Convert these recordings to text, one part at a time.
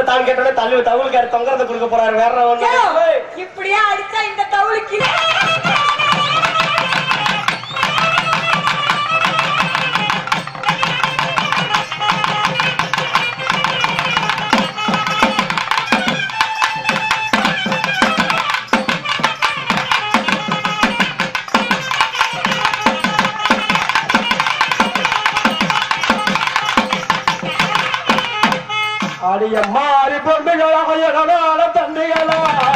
தான் கேட்டோட தள்ளு தவுளுக்காரு தொங்கறத கொடுக்க போறாரு வேற ஒண்ணு ஏய், இப்படியே அடிச்சா இந்த தவுளுக்கு அடிய மாறி பொண்டுகளா ஐயனால தண்டிகளா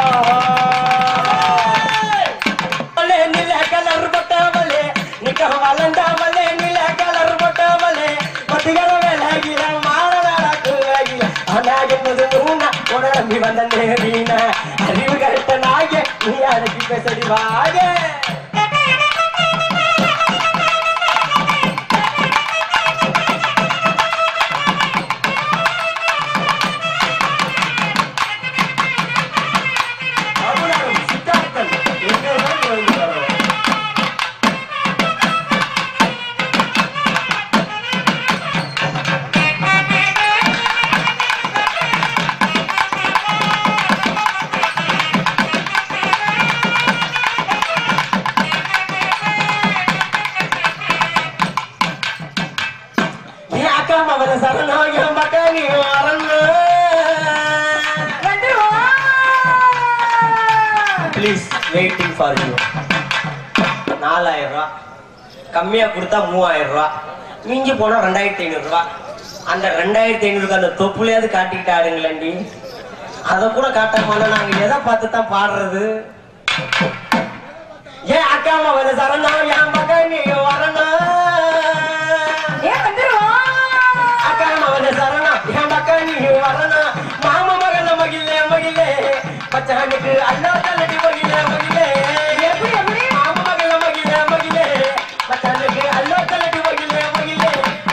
அவளே நில கலர் பட்டவளே நிக்க வளர்ந்தவளே நில கலர் பட்டவளே பத்திகள விலகில மாறலாக்கு ஆனா என்பது ஊனா உடம்பி வந்த நேரீன அறிவு கருத்த நாய நீ அடக்கி பேசடி வாய அபுராம் சித்தார்த்தன் எங்கே தான் வருகிறாரோ நீ அக்கா மகன சரணாகியம் பக்க நீ வரணும் ப்ளீஸ் வெயிட்டிங் ஃபார் யூ நாலாயிரம் ரூபா கம்மியா கொடுத்தா மூவாயிரம் ரூபா மிஞ்சி போனா ரெண்டாயிரத்தி ஐநூறு ரூபா அந்த ரெண்டாயிரத்தி ஐநூறுக்கு அந்த தொப்புலையாவது காட்டிக்கிட்டு ஆடுங்களேண்டி அதை கூட காட்டாம நாங்க எதை பார்த்து தான் பாடுறது ஏன் அக்கா மகன சரணம் என் பக்கம் நீ வரணும் ஏன் வந்துருவோம் அக்கா மகன சரணம் என் பக்கம் நீ வரணும் மாமா மகன மகிழே மகிழே பச்சானுக்கு அல்லா தள்ளடி மகிழே மகிழே எப்படி எப்படி மாமா மகன மகிழே மகிழே பச்சானுக்கு அல்லா தள்ளடி மகிழே மகிழே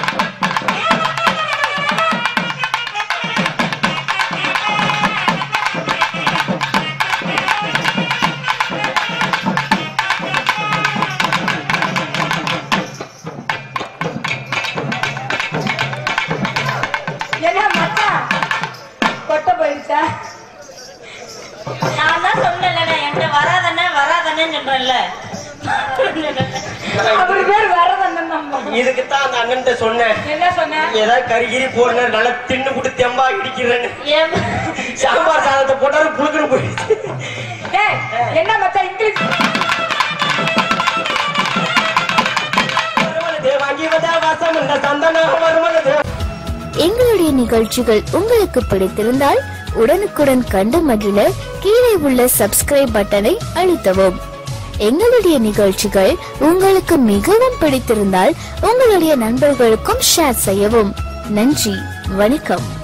என்ன மச்சான் கொட்ட போயிருச்சா நான் தான் சொன்னேன்ல என்கிட்ட வராதண்ணே வராதண்ணே சொல்றேன்ல அவர் பேர் வரதண்ணன் நம்ம இதுக்கு தான் அந்த அண்ணன்ட்ட சொன்னேன் என்ன சொன்ன ஏதாவது கறிகிரி போடுன நல்லா தின்னு குட்டு தெம்பா இடிக்கிறேன்னு ஏன் சாம்பார் சாதத்தை போட்டாரு புழுக்குன்னு போயிடுச்சு டேய் என்ன மச்சான் இங்கிலீஷ் வருமனதே வாங்கி வந்தா வாசம் இந்த சந்தனம் வருமனதே எங்களுடைய நிகழ்ச்சிகள் உங்களுக்கு பிடித்திருந்தால் உடனுக்குடன் கண்டு மகிழ கீழே உள்ள சப்ஸ்கிரைப் பட்டனை அழுத்தவும் எங்களுடைய நிகழ்ச்சிகள் உங்களுக்கு மிகவும் பிடித்திருந்தால் உங்களுடைய நண்பர்களுக்கும் ஷேர் செய்யவும் நன்றி வணக்கம்